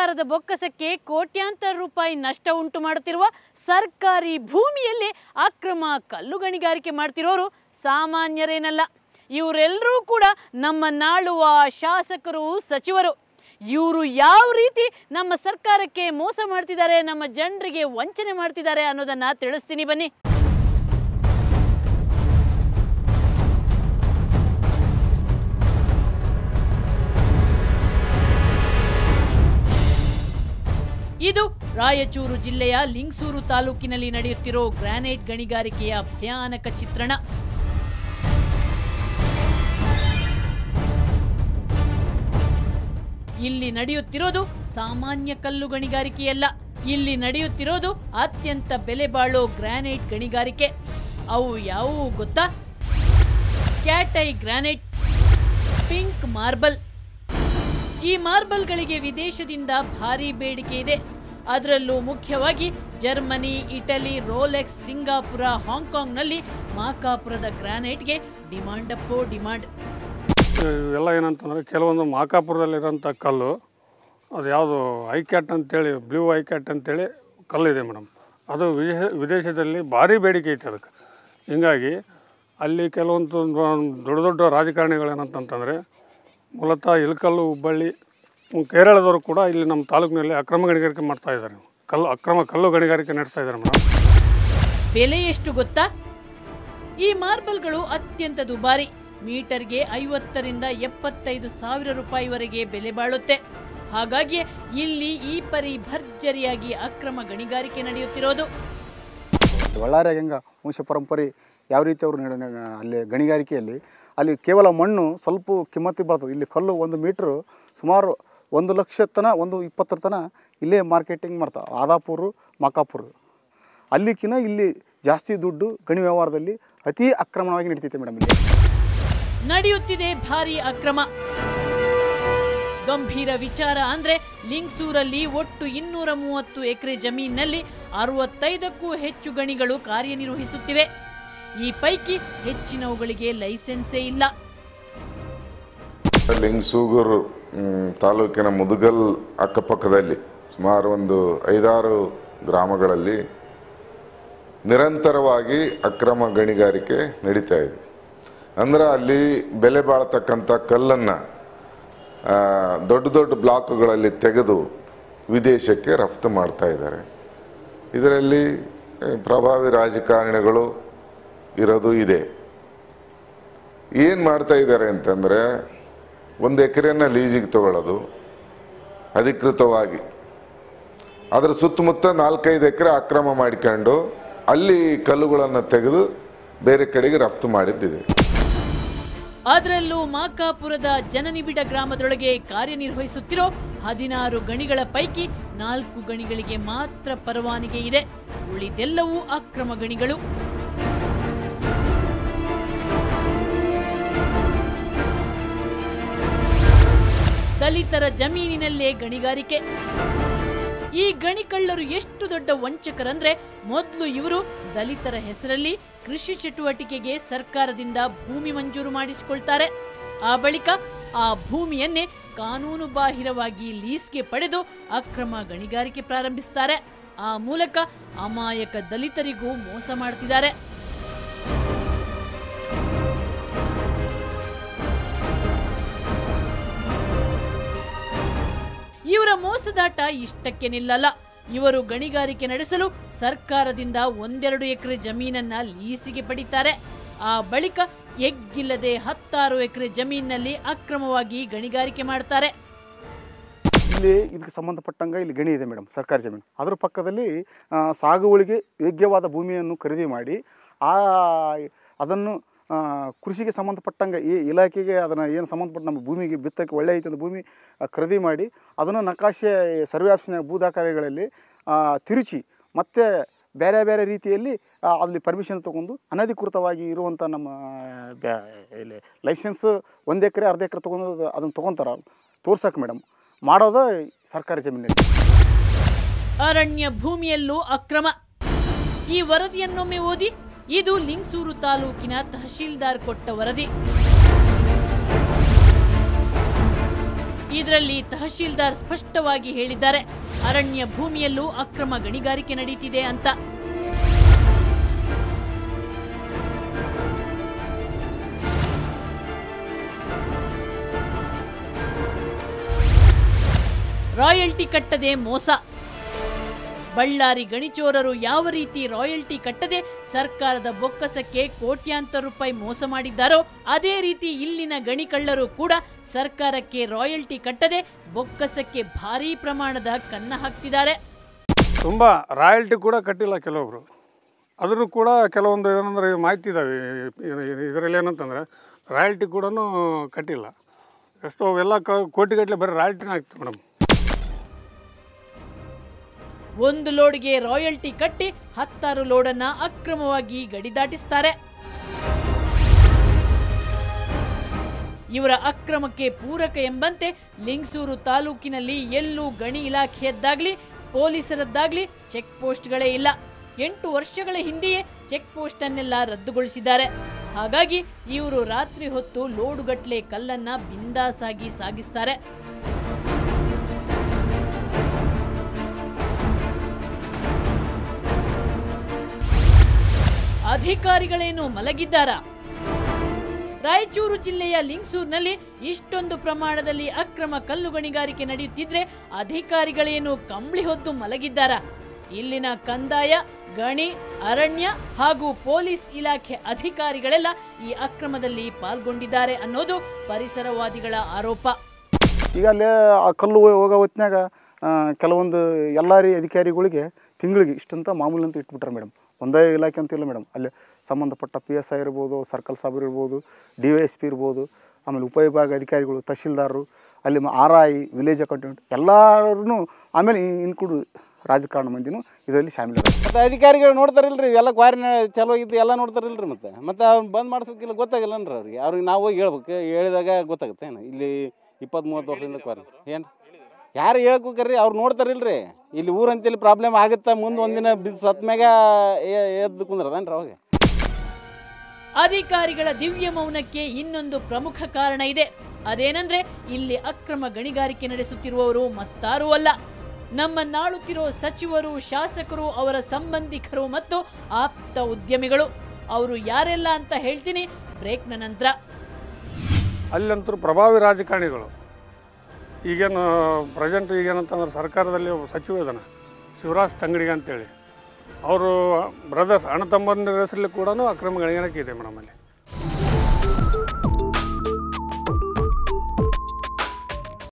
ಸರ್ಕಾರದ ಬೊಕ್ಕಸಕ್ಕೆ ಕೋಟ್ಯಾಂತರ ರೂಪಾಯಿ ನಷ್ಟ ಉಂಟು ಮಾಡುತ್ತಿರುವ ಸರ್ಕಾರಿ ಭೂಮಿಯಲ್ಲಿ ಅಕ್ರಮ ಕಲ್ಲು ಗಣಿಗಾರಿಕೆ ಮಾಡ್ತಿರೋರು ಸಾಮಾನ್ಯರೇನಲ್ಲ ಇವರೆಲ್ಲರೂ ಕೂಡ ನಮ್ಮ ನಾಳುವ ಶಾಸಕರು ಸಚಿವರು ಇವರು ಯಾವ ರೀತಿ ನಮ್ಮ ಸರ್ಕಾರಕ್ಕೆ ಮೋಸ ಮಾಡ್ತಿದ್ದಾರೆ ನಮ್ಮ ಜನರಿಗೆ ವಂಚನೆ ಮಾಡ್ತಿದ್ದಾರೆ ಅನ್ನೋದನ್ನ ತಿಳಿಸ್ತೀನಿ ಬನ್ನಿ ಇದು ರಾಯಚೂರು ಜಿಲ್ಲೆಯ ಲಿಂಗಸೂರು ತಾಲೂಕಿನಲ್ಲಿ ನಡೆಯುತ್ತಿರೋ ಗ್ರಾನೈಟ್ ಗಣಿಗಾರಿಕೆಯ ಭಯಾನಕ ಚಿತ್ರಣ ಇಲ್ಲಿ ನಡೆಯುತ್ತಿರೋದು ಸಾಮಾನ್ಯ ಕಲ್ಲು ಗಣಿಗಾರಿಕೆಯಲ್ಲ ಇಲ್ಲಿ ನಡೆಯುತ್ತಿರೋದು ಅತ್ಯಂತ ಬೆಲೆ ಬಾಳೋ ಗ್ರಾನೈಟ್ ಗಣಿಗಾರಿಕೆ ಅವು ಯಾವುವು ಗೊತ್ತಾ ಕ್ಯಾಟೈ ಗ್ರಾನೈಟ್ ಪಿಂಕ್ ಮಾರ್ಬಲ್ ಈ ಮಾರ್ಬಲ್ಗಳಿಗೆ ವಿದೇಶದಿಂದ ಭಾರಿ ಬೇಡಿಕೆ ಇದೆ ಅದರಲ್ಲೂ ಮುಖ್ಯವಾಗಿ ಜರ್ಮನಿ ಇಟಲಿ ರೋಲೆಕ್ಸ್ ಸಿಂಗಾಪುರ ಹಾಂಗ್ಕಾಂಗ್ನಲ್ಲಿ ಮಾಕಾಪುರದ ಗ್ರಾನೈಟ್ಗೆ ಡಿಮಾಂಡ್ ಅಪ್ಪೋ ಡಿಮಾಂಡ್ ಇವೆಲ್ಲ ಏನಂತಂದರೆ ಕೆಲವೊಂದು ಮಾಕಾಪುರದಲ್ಲಿರೋಂಥ ಕಲ್ಲು ಅದು ಯಾವುದು ಐಕ್ಯಾಟ್ ಅಂತೇಳಿ ಬ್ಲೂ ಐಕ್ಯಾಟ್ ಅಂತೇಳಿ ಕಲ್ಲಿದೆ ಮೇಡಮ್ ಅದು ವಿದೇಶ ವಿದೇಶದಲ್ಲಿ ಭಾರಿ ಬೇಡಿಕೆ ಐತೆ ಅದಕ್ಕೆ ಹಿಂಗಾಗಿ ಅಲ್ಲಿ ಕೆಲವೊಂದು ದೊಡ್ಡ ದೊಡ್ಡ ರಾಜಕಾರಣಿಗಳೇನಂತಂತಂದರೆ ಮೂಲತಃ ಇಳಕಲ್ಲು ಹುಬ್ಬಳ್ಳಿ ಹ್ಮ್, ಕೇರಳದವರು ಕೂಡ ಇಲ್ಲಿ ನಮ್ಮ ತಾಲೂಕಿನಲ್ಲಿ ಅಕ್ರಮ ಗಣಿಗಾರಿಕೆ ಮಾಡ್ತಾ ಇದ್ದಾರೆ ಕಲ್ಲು ಅಕ್ರಮ ಕಲ್ಲು ಗಣಿಗಾರಿಕೆ ನಡೆಸ್ತಾ ಇದ್ದಾರೆ ಮೇಡಮ್ ಬೆಲೆ ಎಷ್ಟು ಗೊತ್ತಾ ಈ ಮಾರ್ಬಲ್ಗಳು ಅತ್ಯಂತ ದುಬಾರಿ ಮೀಟರ್ಗೆ ಐವತ್ತರಿಂದ ಎಪ್ಪತ್ತೈದು ಸಾವಿರ ರೂಪಾಯಿವರೆಗೆ ಬೆಲೆ ಬಾಳುತ್ತೆ ಹಾಗಾಗಿ ಇಲ್ಲಿ ಈ ಪರಿ ಭರ್ಜರಿಯಾಗಿ ಅಕ್ರಮ ಗಣಿಗಾರಿಕೆ ನಡೆಯುತ್ತಿರೋದು ಬಳ್ಳಾರಿಯಾಗ ಹೆಂಗೆ ವಂಶ ಪರಂಪರೆ ಯಾವ ರೀತಿ ಅವರು ನಡೆ- ನಡೆ- ಅಲ್ಲಿ ಗಣಿಗಾರಿಕೆಯಲ್ಲಿ ಅಲ್ಲಿ ಕೇವಲ ಮಣ್ಣು ಸ್ವಲ್ಪ ಕಿಮ್ಮತ್ತಿಗೆ ಬರ್ತದೆ ಇಲ್ಲಿ ಕಲ್ಲು ಒಂದು ಮೀಟ್ರು ಸುಮಾರು ಒಂದು ಲಕ್ಷ ತನ ಒಂದು ಇಪ್ಪತ್ತರ ತನ ಇಲ್ಲೇ ಮಾರ್ಕೆಟಿಂಗ್ ಮಾಡ್ತಾರೆ ಆದಾಪುರ ಮಕಾಪುರ ಅಲ್ಲಿಕಿನ ಇಲ್ಲಿ ಜಾಸ್ತಿ ದುಡ್ಡು ಗಣಿ ವ್ಯವಹಾರದಲ್ಲಿ ಅತಿ ಅಕ್ರಮಣವಾಗಿ ನಡೀತೈತೆ ಮೇಡಮ್ ಇಲ್ಲಿ ನಡೆಯುತ್ತಿದೆ ಭಾರಿ ಅಕ್ರಮ ಗಂಭೀರ ವಿಚಾರ ಅಂದ್ರೆ ಲಿಂಗ್ಸೂರಲ್ಲಿ ಒಟ್ಟು ಇನ್ನೂರ ಮೂವತ್ತು ಎಕರೆ ಜಮೀನಿನಲ್ಲಿ ಅರವತ್ತೈದಕ್ಕೂ ಹೆಚ್ಚು ಗಣಿಗಳು ಕಾರ್ಯನಿರ್ವಹಿಸುತ್ತಿವೆ ಈ ಪೈಕಿ ಹೆಚ್ಚಿನವುಗಳಿಗೆ ಲೈಸೆನ್ಸೇ ಇಲ್ಲ ಲಿಂಗಸೂಗೂರು ಮ್, ತಾಲೂಕಿನ ಮುದುಗಲ್ ಅಕ್ಕಪಕ್ಕದಲ್ಲಿ ಸುಮಾರು ಒಂದು ಐದಾರು ಗ್ರಾಮಗಳಲ್ಲಿ ನಿರಂತರವಾಗಿ ಅಕ್ರಮ ಗಣಿಗಾರಿಕೆ ನಡೀತಾ ಇದೆ ಅಂದ್ರೆ ಅಲ್ಲಿ ಬೆಲೆ ಬಾಳ್ತಕ್ಕಂಥ ಕಲ್ಲನ್ನು ದೊಡ್ಡ ದೊಡ್ಡ ಬ್ಲಾಕ್ಗಳಲ್ಲಿ ತೆಗೆದು ವಿದೇಶಕ್ಕೆ ರಫ್ತು ಮಾಡ್ತಾ ಇದ್ದಾರೆ ಇದರಲ್ಲಿ ಆ, ಪ್ರಭಾವಿ ರಾಜಕಾರಣಿಗಳು ಇರೋದು ಇದೆ ಏನು ಮಾಡ್ತಾ ಇದ್ದಾರೆ ಅಂತಂದರೆ ಒಂದು ಎಕರೆನ ಲೀಸಿಗೆ ತಗೊಳ್ಳೋದು ಅಧಿಕೃತವಾಗಿ ಅದರ ಸುತ್ತಮುತ್ತ ನಾಲ್ಕೈದು ಎಕರೆ ಅಕ್ರಮ ಮಾಡಿಕೊಂಡು ಅಲ್ಲಿ ಕಲ್ಲುಗಳನ್ನು ತೆಗೆದು ಬೇರೆ ಕಡೆಗೆ ರಫ್ತು ಮಾಡಿದ್ದಿದೆ ಅದರಲ್ಲೂ ಮಾಕಾಪುರದ ಜನನಿಬಿಡ ಗ್ರಾಮದೊಳಗೆ ಕಾರ್ಯನಿರ್ವಹಿಸುತ್ತಿರೋ ಹದಿನಾರು ಗಣಿಗಳ ಪೈಕಿ ನಾಲ್ಕು ಗಣಿಗಳಿಗೆ ಮಾತ್ರ ಪರವಾನಗಿ ಇದೆ ಉಳಿದೆಲ್ಲವೂ ಅಕ್ರಮ ಗಣಿಗಳು ದಲಿತರ ಜಮೀನಿನಲ್ಲೇ ಗಣಿಗಾರಿಕೆ ಈ ಗಣಿಕಳ್ಳರು ಎಷ್ಟು ದೊಡ್ಡ ವಂಚಕರಂದ್ರೆ ಮೊದಲು ಇವರು ದಲಿತರ ಹೆಸರಲ್ಲಿ ಕೃಷಿ ಚಟುವಟಿಕೆಗೆ ಸರ್ಕಾರದಿಂದ ಭೂಮಿ ಮಂಜೂರು ಮಾಡಿಸಿಕೊಳ್ತಾರೆ ಆ ಬಳಿಕ ಆ ಭೂಮಿಯನ್ನೇ ಕಾನೂನು ಬಾಹಿರವಾಗಿ ಲೀಸ್ಗೆ ಪಡೆದು ಅಕ್ರಮ ಗಣಿಗಾರಿಕೆ ಪ್ರಾರಂಭಿಸ್ತಾರೆ ಆ ಮೂಲಕ ಅಮಾಯಕ ದಲಿತರಿಗೂ ಮೋಸ ಮಾಡ್ತಿದ್ದಾರೆ ಇವರ ಮೋಸದಾಟ ಇಷ್ಟಕ್ಕೆ ನಿಲ್ಲಲ್ಲ ಇವರು ಗಣಿಗಾರಿಕೆ ನಡೆಸಲು ಸರ್ಕಾರದಿಂದ ಒಂದೆರಡು ಎಕರೆ ಜಮೀನನ್ನ ಲೀಸಿಗೆ ಪಡಿತಾರೆ ಆ ಬಳಿಕ ಎಗ್ಗಿಲ್ಲದೆ ಹತ್ತಾರು ಎಕರೆ ಜಮೀನಿನಲ್ಲಿ ಅಕ್ರಮವಾಗಿ ಗಣಿಗಾರಿಕೆ ಮಾಡ್ತಾರೆ ಇಲ್ಲಿ ಇದಕ್ಕೆ ಸಂಬಂಧಪಟ್ಟಂಗೆ ಇಲ್ಲಿ ಗಣಿ ಇದೆ ಮೇಡಮ್ ಸರ್ಕಾರಿ ಜಮೀನು ಅದರ ಪಕ್ಕದಲ್ಲಿ ಆ, ಸಾಗುವಳಿಗೆ ಯೋಗ್ಯವಾದ ಭೂಮಿಯನ್ನು ಖರೀದಿ ಮಾಡಿ ಆ ಅದನ್ನು ಆ, ಕೃಷಿಗೆ ಸಂಬಂಧಪಟ್ಟಂಗೆ ಈ ಇಲಾಖೆಗೆ ಅದನ್ನು ಏನು ಸಂಬಂಧಪಟ್ಟ ನಮ್ಮ ಭೂಮಿಗೆ ಬಿತ್ತಕ್ಕೆ ಒಳ್ಳೆ ಐತೆ ಅಂತ ಭೂಮಿ ಆ, ಖರೀದಿ ಮಾಡಿ ಅದನ್ನು ನಕಾಶೆ ಸರ್ವೆ ಆಫೀಸಿನ ಭೂ ದಾಖಲೆಗಳಲ್ಲಿ ಆ, ತಿರುಚಿ ಮತ್ತೆ ಬೇರೆ ಬೇರೆ ರೀತಿಯಲ್ಲಿ ಆ, ಅಲ್ಲಿ ಪರ್ಮಿಷನ್ ತೊಗೊಂಡು ಅನಧಿಕೃತವಾಗಿ ಇರುವಂಥ ನಮ್ಮ ಬ್ಯಾ ಇಲ್ಲಿ ಲೈಸೆನ್ಸ್ ಒಂದು ಎಕರೆ ಅರ್ಧ ಎಕರೆ ತೊಗೊಂಡು ಅದನ್ನು ತೊಗೊತಾರ ತೋರ್ಸಕ್ಕೆ ಮೇಡಮ್ ಮಾಡೋದು ಸರ್ಕಾರಿ ಜಮೀನಲ್ಲಿ ಅರಣ್ಯ ಭೂಮಿಯಲ್ಲೂ ಅಕ್ರಮ ಈ ವರದಿಯನ್ನೊಮ್ಮೆ ಓದಿ ಇದು ಲಿಂಗಸೂರು ತಾಲೂಕಿನ ತಹಶೀಲ್ದಾರ್ ಕೊಟ್ಟ ವರದಿ ಇದರಲ್ಲಿ ತಹಶೀಲ್ದಾರ್ ಸ್ಪಷ್ಟವಾಗಿ ಹೇಳಿದ್ದಾರೆ ಅರಣ್ಯ ಭೂಮಿಯಲ್ಲೂ ಅಕ್ರಮ ಗಣಿಗಾರಿಕೆ ನಡೀತಿದೆ ಅಂತ ರಾಯಲ್ಟಿ ಕಟ್ಟದೆ ಮೋಸ ಬಳ್ಳಾರಿ ಗಣಿಚೋರರು ಯಾವ ರೀತಿ ರಾಯಲ್ಟಿ ಕಟ್ಟದೆ ಸರ್ಕಾರದ ಬೊಕ್ಕಸಕ್ಕೆ ಕೋಟ್ಯಾಂತರ ರೂಪಾಯಿ ಮೋಸ ಮಾಡಿದ್ದಾರೋ ಅದೇ ರೀತಿ ಇಲ್ಲಿನ ಗಣಿಕಳ್ಳರು ಕೂಡ ಸರ್ಕಾರಕ್ಕೆ ರಾಯಲ್ಟಿ ಕಟ್ಟದೆ ಬೊಕ್ಕಸಕ್ಕೆ ಭಾರೀ ಪ್ರಮಾಣದ ಕನ್ನ ಹಾಕ್ತಿದ್ದಾರೆ ತುಂಬ ರಾಯಲ್ಟಿ ಕೂಡ ಕಟ್ಟಿಲ್ಲ ಕೆಲವೊಬ್ಬರು ಅದ್ರೂ ಕೂಡ ಕೆಲವೊಂದು ಏನಂದ್ರೆ ಮಾಹಿತಿ ಇದ್ದಾವೆ ಇದರಲ್ಲಿ ಏನಂತಂದರೆ ರಾಯಲ್ಟಿ ಕೂಡ ಕಟ್ಟಿಲ್ಲ ಎಷ್ಟೋ ಅವೆಲ್ಲ ಕ ಕೋಟಿಗಟ್ಟಲೆ ಬರೀ ರಾಯಲ್ಟಿನೇ ಆಗ್ತದೆ ಮೇಡಮ್ ಒಂದು ಲೋಡ್ಗೆ ರಾಯಲ್ಟಿ ಕಟ್ಟಿ ಹತ್ತಾರು ಲೋಡನ್ನ ಅಕ್ರಮವಾಗಿ ಗಡಿ ದಾಟಿಸ್ತಾರೆ ಇವರ ಅಕ್ರಮಕ್ಕೆ ಪೂರಕ ಎಂಬಂತೆ ಲಿಂಗಸೂರು ತಾಲೂಕಿನಲ್ಲಿ ಎಲ್ಲೂ ಗಣಿ ಇಲಾಖೆಯದ್ದಾಗ್ಲಿ ಪೊಲೀಸರದ್ದಾಗ್ಲಿ ಚೆಕ್ ಪೋಸ್ಟ್ಗಳೇ ಇಲ್ಲ ಎಂಟು ವರ್ಷಗಳ ಹಿಂದೆಯೇ ಚೆಕ್ ಪೋಸ್ಟ್ ಅನ್ನೆಲ್ಲ ರದ್ದುಗೊಳಿಸಿದ್ದಾರೆ ಹಾಗಾಗಿ ಇವರು ರಾತ್ರಿ ಹೊತ್ತು ಲೋಡುಗಟ್ಲೆ ಕಲ್ಲನ್ನ ಬಿಂದಾಸಾಗಿ ಸಾಗಿಸ್ತಾರೆ ಅಧಿಕಾರಿಗಳೇನು ಮಲಗಿದ್ದಾರಾ ರಾಯಚೂರು ಜಿಲ್ಲೆಯ ಲಿಂಗಸೂರಿನಲ್ಲಿ ಇಷ್ಟೊಂದು ಪ್ರಮಾಣದಲ್ಲಿ ಅಕ್ರಮ ಕಲ್ಲು ಗಣಿಗಾರಿಕೆ ನಡೆಯುತ್ತಿದ್ರೆ ಅಧಿಕಾರಿಗಳೇನು ಕಂಬಳಿ ಹೊದ್ದು ಮಲಗಿದ್ದಾರಾ ಇಲ್ಲಿನ ಕಂದಾಯ ಗಣಿ ಅರಣ್ಯ ಹಾಗೂ ಪೊಲೀಸ್ ಇಲಾಖೆ ಅಧಿಕಾರಿಗಳೆಲ್ಲ ಈ ಅಕ್ರಮದಲ್ಲಿ ಪಾಲ್ಗೊಂಡಿದ್ದಾರೆ ಅನ್ನೋದು ಪರಿಸರವಾದಿಗಳ ಆರೋಪ ಈಗ ಅಲ್ಲೇ ಆ ಕಲ್ಲು ಹೋಗೋ ಹೊತ್ನ್ಯಾಗ ಆ, ಕೆಲವೊಂದು ಎಲ್ಲಾರಿ ಅಧಿಕಾರಿಗಳಿಗೆ ತಿಂಗಳಿಗೆ ಇಷ್ಟಂತ ಮಾಮೂಲಿ ಅಂತ ಇಟ್ಬಿಟ್ರೆ ಮೇಡಮ್ ಒಂದೇ ಇಲಾಖೆ ಅಂತ ಇಲ್ಲ ಮೇಡಮ್ ಅಲ್ಲಿ ಸಂಬಂಧಪಟ್ಟ ಪಿ ಎಸ್ ಐ ಇರ್ಬೋದು ಸರ್ಕಲ್ ಸಾಬ್ರು ಇರ್ಬೋದು ಡಿ ವೈ ಎಸ್ ಪಿ ಇರ್ಬೋದು ಆಮೇಲೆ ಉಪವಿಭಾಗ ಅಧಿಕಾರಿಗಳು ತಹಶೀಲ್ದಾರರು ಅಲ್ಲಿ ಆರ್ ಐ ವಿಲೇಜ್ ಅಕೌಂಟೆಂಟ್ ಎಲ್ಲರೂ ಆಮೇಲೆ ಇನ್ಕ್ಲೂಡ್ ರಾಜಕಾರಣ ಮಂದಿನೂ ಇದರಲ್ಲಿ ಶಾಮೀಲ್ ಮತ್ತು ಅಧಿಕಾರಿಗಳು ನೋಡ್ತಾರಿಲ್ರಿ ಎಲ್ಲ ಕ್ವಾರಿ ಚಲೋ ಇದ್ದು ಎಲ್ಲ ನೋಡ್ತಾರಿಲ್ರಿ ಮತ್ತೆ ಮತ್ತೆ ಅವ್ನು ಬಂದ್ ಮಾಡಿಸ್ಬೇಕಿಲ್ಲ ಗೊತ್ತಾಗಿಲ್ಲನ್ರಿ ಅವ್ರಿಗೆ ಅವ್ರಿಗೆ ನಾವು ಹೋಗಿ ಹೇಳ್ಬೇಕು ಹೇಳಿದಾಗ ಗೊತ್ತಾಗುತ್ತೆ ಏನು ಇಲ್ಲಿ ಇಪ್ಪತ್ತು ಮೂವತ್ತು ವರ್ಷದಿಂದ ಕ್ವಾರಿ ಏನು ಯಾರು ಹೇಳ್ಕೋಕರ್ರಿ ಅವ್ರು ನೋಡ್ತಾರಿಲ್ರಿ ಇಲ್ಲಿ ಊರಂತಲ್ಲಿ ಪ್ರಾಬ್ಲಮ್ ಆಗುತ್ತಾ ಮುಂದೆ ಒಂದಿನ ಬಿದ್ದು ಸತ್ ಮ್ಯಾಗ ಎ- ಎದ್ದು ಕುಂದ್ರದನ್ರಿ ಅವಾಗ ಅಧಿಕಾರಿಗಳ ದಿವ್ಯ ಮೌನಕ್ಕೆ ಇನ್ನೊಂದು ಪ್ರಮುಖ ಕಾರಣ ಇದೆ ಅದೇನೆಂದ್ರೆ ಇಲ್ಲಿ ಅಕ್ರಮ ಗಣಿಗಾರಿಕೆ ನಡೆಸುತ್ತಿರುವವರು ಮತ್ತಾರೂ ಅಲ್ಲ ನಮ್ಮನ್ನಾಳುತ್ತಿರೋ ಸಚಿವರು ಶಾಸಕರು ಅವರ ಸಂಬಂಧಿಕರು ಮತ್ತು ಆಪ್ತ ಉದ್ಯಮಿಗಳು ಅವರು ಯಾರೆಲ್ಲ ಅಂತ ಹೇಳ್ತೀನಿ ಬ್ರೇಕ್ನ ನಂತರ ಅಲ್ಲಂತೂ ಪ್ರಭಾವಿ ರಾಜಕಾರಣಿಗಳು ಈಗೇನು ಪ್ರೆಸೆಂಟ್ ಈಗೇನಂತಂದ್ರೆ ಸರ್ಕಾರದಲ್ಲಿ ಒಬ್ಬ ಸಚಿವ ಇದ್ದಾನೆ ಶಿವರಾಜ್ ತಂಗಡಿಗೆ ಅಂತೇಳಿ ಅವರು ಬ್ರದರ್ಸ್ ಅಣ್ಣ ತಮ್ಮಂದಿರ ಹೆಸರಲ್ಲಿ ಕೂಡ ಅಕ್ರಮ ಗಣಿಗಾರಿಕೆ ಇದೆ ಮೇಡಮ್ ಅಲ್ಲಿ